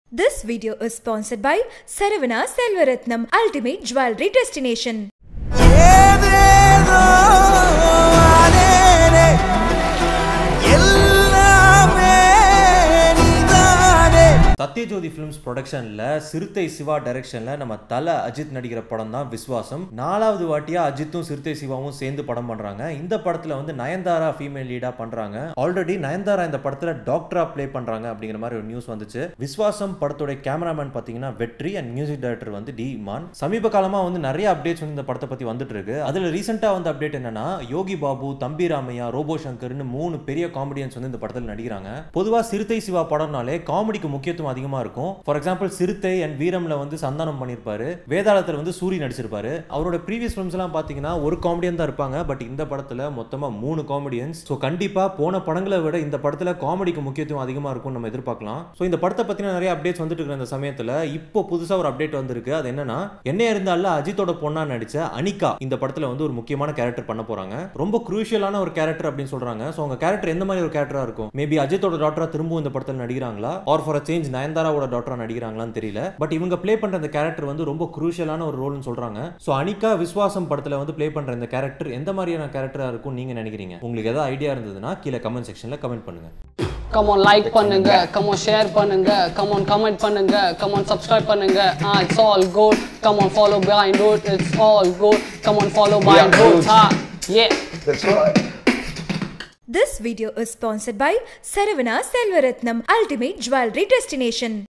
This video is sponsored by Saravana Selvaratnam Ultimate Jewelry Destination. ஏதேதோ ஆனேனே, எல்லாமே நீதானே. Sathyajothi films ப்ரொடக்ஷன்ல சிறுத்தை சிவா டைரக்ஷன்ல நம்ம தல அஜித் நடிக்கிற படம் தான் விஸ்வாசம் நாலாவது வாட்டியா அஜித்தும் சிறுத்தை சிவாவும் சேர்ந்து படம் பண்றாங்க இந்த படத்துல வந்து நயன்தாரா ஃபீமேல் லீடா பண்றாங்க ஆல்ரெடி நயன்தாரா இந்த படத்துல டாக்டரா ப்ளே பண்றாங்க அப்படிங்கிற மாதிரி ஒரு நியூஸ் வந்துச்சு விஸ்வாசம் படத்தோட கேமராமேன் பாத்தீங்கன்னா வெற்றி அண்ட் மியூசிக் டைரக்டர் வந்து டி இமான் சமீப காலமா வந்து நிறைய அப்டேட்ஸ் வந்து இந்த படத்தை பத்தி வந்துட்டு இருக்கு அதுல ரீசெண்டா வந்த அப்டேட் என்னன்னா யோகி பாபு தம்பி ராமையா ரோபோ சங்கர்னு மூணு பெரிய காமெடியன்ஸ் வந்து இந்த படத்தில் நடிக்கிறாங்க பொதுவா சிறுத்தை சிவா படம்னாலே காமெடிக்கு முக்கியத்துவம் அதிகமா இருக்கும் ஃபார் எக்ஸாம்பிள் சிறுத்தை அண்ட் வீரம்ல வந்து சந்தானம் பண்ணியிருப்பாரு வேதாளத்தில் வந்து சூரி நடிச்சிருப்பாரு அவரோட ப்ரீவியஸ் ஃபிலிம்ஸ் எல்லாம் பாத்தீங்கன்னா ஒரு காமெடியன் தான் இருப்பாங்க பட் இந்த படத்துல மொத்தமா மூணு காமெடியன்ஸ் ஸோ கண்டிப்பா போன படங்களை விட இந்த படத்துல காமெடிக்கு முக்கியத்துவம் அதிகமா இருக்கும் நம்ம எதிர்பார்க்கலாம் ஸோ இந்த படத்தை பத்தின நிறைய அப்டேட்ஸ் வந்துட்டு இருக்கிற இந்த சமயத்துல இப்போ புதுசா ஒரு அப்டேட் வந்திருக்கு அது என்னன்னா என்ன இருந்தாலும் அஜித்தோட பொண்ணா நடிச்ச அனிகா இந்த படத்துல வந்து ஒரு முக்கியமான கேரக்டர் பண்ண போறாங்க ரொம்ப குரூஷியலான ஒரு கேரக்டர் அப்படின்னு சொல்றாங்க ஸோ அவங்க கேரக்டர் எந்த மாதிரி ஒரு கேரக்டரா இருக்கும் மேபி அஜித்தோட டாக்டரா திரும்பவும் இந்த படத்தில் நடிக்கிறாங்களா ஆர் ஃபார் சேஞ்ச் நயன்தாராவோட டாக்டரா நடிக்கிறாங்களான்னு தெரியல பட் இவங்க ப்ளே பண்ற அந்த கேரக்டர் வந்து ரொம்ப குரூஷியலான ஒரு ரோல்னு சொல்றாங்க ஸோ அனிகா விஸ்வாசம் படத்துல வந்து ப்ளே பண்ற இந்த கேரக்டர் எந்த மாதிரியான கேரக்டரா இருக்கும் நீங்க நினைக்கிறீங்க உங்களுக்கு ஏதாவது ஐடியா இருந்ததுன்னா கீழே கமெண்ட் செக்ஷன்ல கமெண்ட் பண்ணுங்க கம் ஆன் லைக் பண்ணுங்க கம் ஆன் ஷேர் பண்ணுங்க கம் ஆன் கமெண்ட் பண்ணுங்க கம் ஆன் சப்ஸ்கிரைப் பண்ணுங்க ah it's all good come on follow find route it's all good come on follow find route ha ஏ That's right. This video is sponsored by Saravana Selvaratnam Ultimate Jewelry Destination.